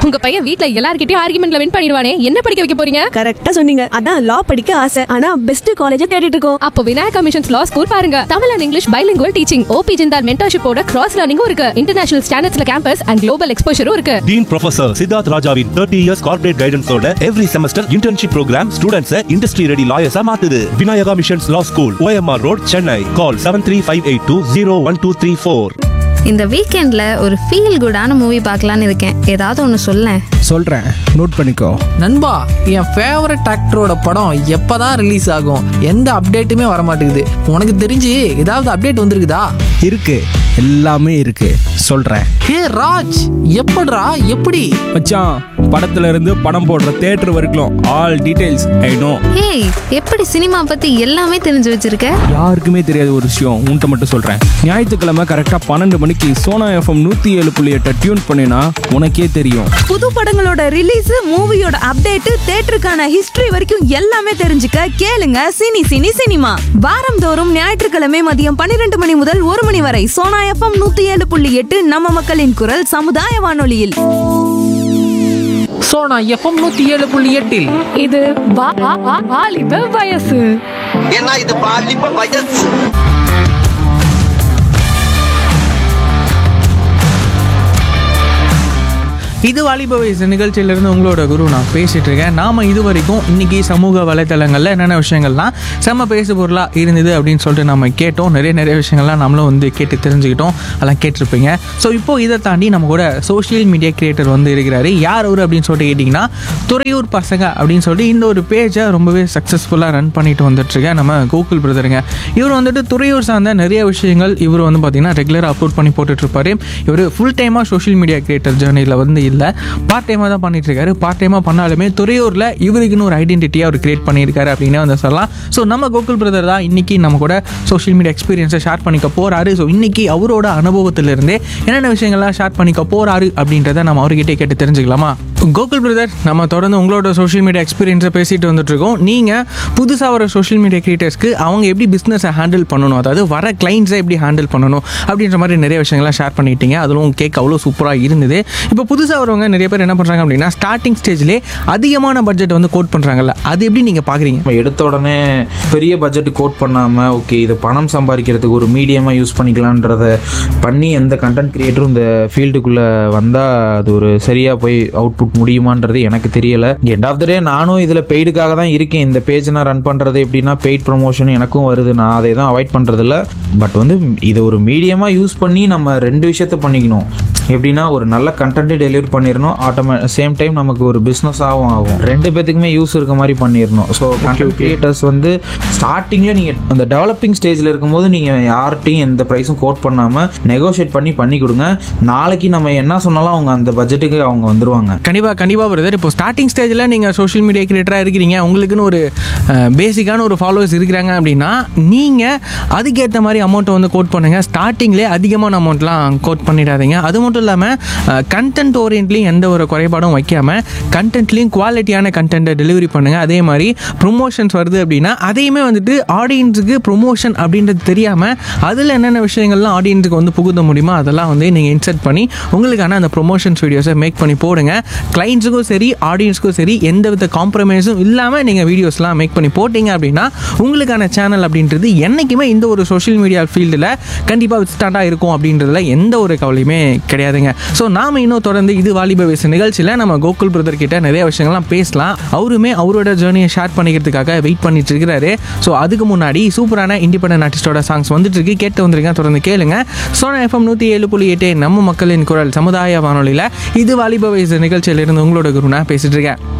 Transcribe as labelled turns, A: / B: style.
A: உங்க பையன் வீட்ல எல்லார்கிட்டயும் ஆர்குமெண்ட்ல வின் பண்ணிடுவானே என்ன படிக்க வைக்க போறீங்க
B: கரெக்டா சொன்னீங்க அதான் லா படிக்க ஆசை ஆனா பெஸ்ட் காலேஜ தேடிட்டு இருக்கோம்
A: அப்போ விநாயகா மிஷன்ஸ் லா ஸ்கூல் பாருங்க Tamil and English bilingual teaching OP Jindal மென்டர்ஷிப்போட கிராஸ் லேர்னிங்கும் இருக்கு இன்டர்நேஷனல் ஸ்டாண்டர்ட்ஸ்ல கேம்பஸ் அண்ட் குளோபல் எக்ஸ்போஷரும் இருக்கு
C: டீன் ப்ரொஃபசர் சித்தார்த் ராஜாவின் தேர்ட்டி இயர்ஸ் கார்பரேட் கைடன்ஸோட எவ்ரி செமஸ்டர் இன்டர்ன்ஷிப் ப்ரோக்ராம் ஸ்டூடெண்ட்ஸை இண்டஸ்ட்ரி ரெடி லாயர்ஸா மாத்துது Vinayaka missions law school OMR road Chennai call seven three five eight two zero one two three four
D: இந்த வீக்கெண்ட்ல ஒரு ஃபீல் குடான மூவி பார்க்கலான்னு இருக்கேன் ஏதாவது ஒன்று சொல்லேன்
E: சொல்கிறேன் நோட் பண்ணிக்கோ
F: நண்பா என் ஃபேவரட் ஆக்டரோட படம் எப்பதான் ரிலீஸ் ஆகும் எந்த அப்டேட்டுமே வர மாட்டேங்குது உனக்கு தெரிஞ்சு ஏதாவது அப்டேட் வந்திருக்குதா
E: இருக்கு எல்லாமே இருக்கு சொல்கிறேன்
F: ஹே ராஜ் எப்படிடா எப்படி
E: மச்சான் படத்துல இருந்து படம் போடுற தேட்டர் வரைக்கும் all details I know
D: hey எப்படி சினிமா பத்தி எல்லாமே தெரிஞ்சு வச்சிருக்க
E: யாருக்குமே தெரியாத ஒரு விஷயம் உன்கிட்ட மட்டும் சொல்கிறேன் ஞாயிற்றுக்கிழமை கரெக்டாக பன்னெண்டு மணிக்கு சோனா எஃப்எம் நூற்றி ஏழு புள்ளி எட்டை டியூன் பண்ணினா உனக்கே தெரியும்
B: புது படங்களோட ரிலீஸ் மூவியோட அப்டேட் தேட்டருக்கான ஹிஸ்டரி வரைக்கும் எல்லாமே தெரிஞ்சுக்க கேளுங்க சினி சினி சினிமா வாரந்தோறும் ஞாயிற்றுக்கிழமை மதியம் பன்னிரண்டு மணி முதல் ஒரு மணி வரை சோனா எஃப்எம் நூத்தி ஏழு புள்ளி எட்டு நம்ம மக்களின் குரல் சமுதாய வானொலியில்
F: ஸோ நான் எஃப்எம் நூற்றி ஏழு புள்ளி எட்டில்
A: இது வா- வா- வா- வாலிப வயசு
G: ஏன்னா இது பாலிப்ப வயசு
F: இது வாலிப வயசு நிகழ்ச்சியிலிருந்து உங்களோட குரு நான் பேசிட்டு இருக்கேன் நாம இது வரைக்கும் இன்னைக்கு சமூக வலைத்தளங்கள்ல என்னென்ன விஷயங்கள்லாம் செம்ம பேசு பொருளா இருந்தது அப்படின்னு சொல்லிட்டு நம்ம கேட்டோம் நிறைய நிறைய விஷயங்கள்லாம் நம்மளும் வந்து கேட்டு தெரிஞ்சுக்கிட்டோம் அதெல்லாம் கேட்டிருப்பீங்க ஸோ இப்போ இதை தாண்டி நம்ம கூட சோஷியல் மீடியா கிரியேட்டர் வந்து இருக்கிறாரு யார் அவர் அப்படின்னு சொல்லிட்டு கேட்டிங்கன்னா துறையூர் பசங்க அப்படின்னு சொல்லிட்டு இந்த ஒரு பேஜை ரொம்பவே சக்ஸஸ்ஃபுல்லாக ரன் பண்ணிட்டு வந்துட்டு இருக்கேன் நம்ம கூகுள் பிரதருங்க இவர் வந்துட்டு துறையூர் சார்ந்த நிறைய விஷயங்கள் இவர் வந்து பார்த்தீங்கன்னா ரெகுலராக அப்லோட் பண்ணி போட்டுட்டு இருப்பாரு இவர் ஃபுல் டைமாக சோஷியல் மீடியா கிரியேட்டர் ஜேர்னியில் வந்து இல்லை பார்ட் டைமாக தான் பண்ணிட்டு இருக்காரு பார்ட் டைமாக பண்ணாலுமே துறையூரில் இவருக்குன்னு ஒரு ஐடென்டிட்டியாக அவர் கிரியேட் பண்ணியிருக்காரு அப்படின்னே வந்து சொல்லலாம் ஸோ நம்ம கோகுல் பிரதர் தான் இன்னைக்கு நம்ம கூட சோஷியல் மீடியா எக்ஸ்பீரியன்ஸை ஷேர் பண்ணிக்க போறாரு ஸோ இன்னைக்கு அவரோட அனுபவத்திலிருந்தே என்னென்ன விஷயங்கள்லாம் ஷேர் பண்ணிக்க போறாரு அப்படின்றத நம்ம அவர்கிட்ட கேட்டு தெரிஞ்சுக்கலாமா கோகுல் பிரதர் நம்ம தொடர்ந்து உங்களோட சோஷியல் மீடியா எக்ஸ்பீரியன்ஸை பேசிட்டு வந்துட்டு இருக்கோம் நீங்கள் புதுசாக வர சோஷியல் மீடியா கிரியேட்டர்ஸ்க்கு அவங்க எப்படி பிஸ்னஸை ஹேண்டில் பண்ணணும் அதாவது வர கிளைண்ட்ஸை எப்படி ஹேண்டில் பண்ணணும் அப்படின்ற மாதிரி நிறைய விஷயங்கள்லாம் ஷேர் பண்ணிட்டீங்க அதிலும் கேட்க அவ்வளோ சூப்பராக இருந்தது இப்போ புதுசாக வரவங்க நிறைய பேர் என்ன பண்ணுறாங்க அப்படின்னா ஸ்டார்டிங் ஸ்டேஜ்லேயே அதிகமான பட்ஜெட் வந்து கோட் பண்ணுறாங்கல்ல அது எப்படி நீங்கள் பார்க்குறீங்க
H: நம்ம எடுத்த உடனே பெரிய பட்ஜெட் கோட் பண்ணாமல் ஓகே இது பணம் சம்பாதிக்கிறதுக்கு ஒரு மீடியமாக யூஸ் பண்ணிக்கலான்றத பண்ணி எந்த கண்டென்ட் கிரியேட்டரும் இந்த ஃபீல்டுக்குள்ளே வந்தால் அது ஒரு சரியாக போய் அவுட்புட் முடியுமான்றது எனக்கு தெரியலை எண்ட் ஆஃப் த டே நானும் இதில் பெய்டுக்காக தான் இருக்கேன் இந்த பேஜ் நான் ரன் பண்ணுறது எப்படின்னா பெய்ட் ப்ரமோஷன் எனக்கும் வருது நான் அதை தான் அவாய்ட் பண்ணுறதில்ல பட் வந்து இதை ஒரு மீடியமாக யூஸ் பண்ணி நம்ம ரெண்டு விஷயத்த பண்ணிக்கணும் எப்படின்னா ஒரு நல்ல கண்டென்ட்டை டெலிவரி பண்ணிடணும் ஆட்டோமே சேம் டைம் நமக்கு ஒரு பிஸ்னஸாகவும் ஆகும் ரெண்டு பேத்துக்குமே யூஸ் இருக்க மாதிரி பண்ணிடணும் ஸோ கண்டென்ட் கிரியேட்டர்ஸ் வந்து ஸ்டார்டிங்கில் நீங்கள் அந்த டெவலப்பிங் ஸ்டேஜில் இருக்கும்போது நீங்கள் யார்கிட்டையும் எந்த ப்ரைஸும் கோட் பண்ணாமல் நெகோஷியேட் பண்ணி பண்ணி கொடுங்க நாளைக்கு நம்ம என்ன சொன்னாலும் அவங்க அந்த பட்ஜெட்டுக்கு அவங்க வந்துருவாங்க
F: கண்டிப்பாக கண்டிப்பாக பிரதர் இப்போ ஸ்டார்டிங் ஸ்டேஜில் நீங்கள் சோஷியல் மீடியா கிரியேட்டராக இருக்கிறீங்க உங்களுக்குன்னு ஒரு பேசிக்கான ஒரு ஃபாலோவர்ஸ் இருக்கிறாங்க அப்படின்னா நீங்கள் அதுக்கேற்ற மாதிரி அமௌண்ட்டை வந்து கோட் பண்ணுங்கள் ஸ்டார்டிங்லேயே அதிகமான அமௌண்ட்லாம் கோட் பண்ணிடாதீங்க அது மட்டும் இல்லாமல் கண்டென்ட் ஓரியன்ட்லேயும் எந்த ஒரு குறைபாடும் வைக்காமல் கண்டென்ட்லேயும் குவாலிட்டியான கண்டென்ட்டை டெலிவரி பண்ணுங்கள் அதே மாதிரி ப்ரொமோஷன்ஸ் வருது அப்படின்னா அதையுமே வந்துட்டு ஆடியன்ஸுக்கு ப்ரொமோஷன் அப்படின்றது தெரியாமல் அதில் என்னென்ன விஷயங்கள்லாம் ஆடியன்ஸுக்கு வந்து புகுத்த முடியுமோ அதெல்லாம் வந்து நீங்கள் இன்சர்ட் பண்ணி உங்களுக்கான அந்த ப்ரொமோஷன்ஸ் வீடியோஸை மேக் பண்ணி போடுங்க கிளைண்ட்ஸுக்கும் சரி ஆடியன்ஸுக்கும் சரி எந்த வித காம்ப்ரமைஸும் இல்லாமல் நீங்கள் வீடியோஸ்லாம் மேக் பண்ணி போட்டிங்க அப்படின்னா உங்களுக்கான சேனல் அப்படின்றது என்றைக்குமே இந்த ஒரு சோஷியல் மீடியா ஃபீல்டில் கண்டிப்பாக வித்ஸ்டாண்டாக இருக்கும் அப்படின்றதுல எந்த ஒரு கவலையுமே கிடையாதுங்க ஸோ நாம இன்னும் தொடர்ந்து இது வாலிப வயசு நிகழ்ச்சியில் நம்ம கோகுல் பிரதர் கிட்ட நிறைய விஷயங்கள்லாம் பேசலாம் அவருமே அவரோட ஜேர்னியை ஷேர் பண்ணிக்கிறதுக்காக வெயிட் பண்ணிட்டு இருக்கிறாரு ஸோ அதுக்கு முன்னாடி சூப்பரான இண்டிபெண்டன்ட் ஆர்டிஸ்டோட சாங்ஸ் வந்துட்டு இருக்கு கேட்டு வந்திருக்கேன் தொடர்ந்து கேளுங்க சோனா எஃப்எம் நூற்றி ஏழு புள்ளி எட்டு நம்ம மக்களின் குரல் சமுதாய வானொலியில் இது வாலிப வயசு நிகழ்ச்சியிலிருந்து உங்களோட குருனா பேசிட்டு இருக்கேன்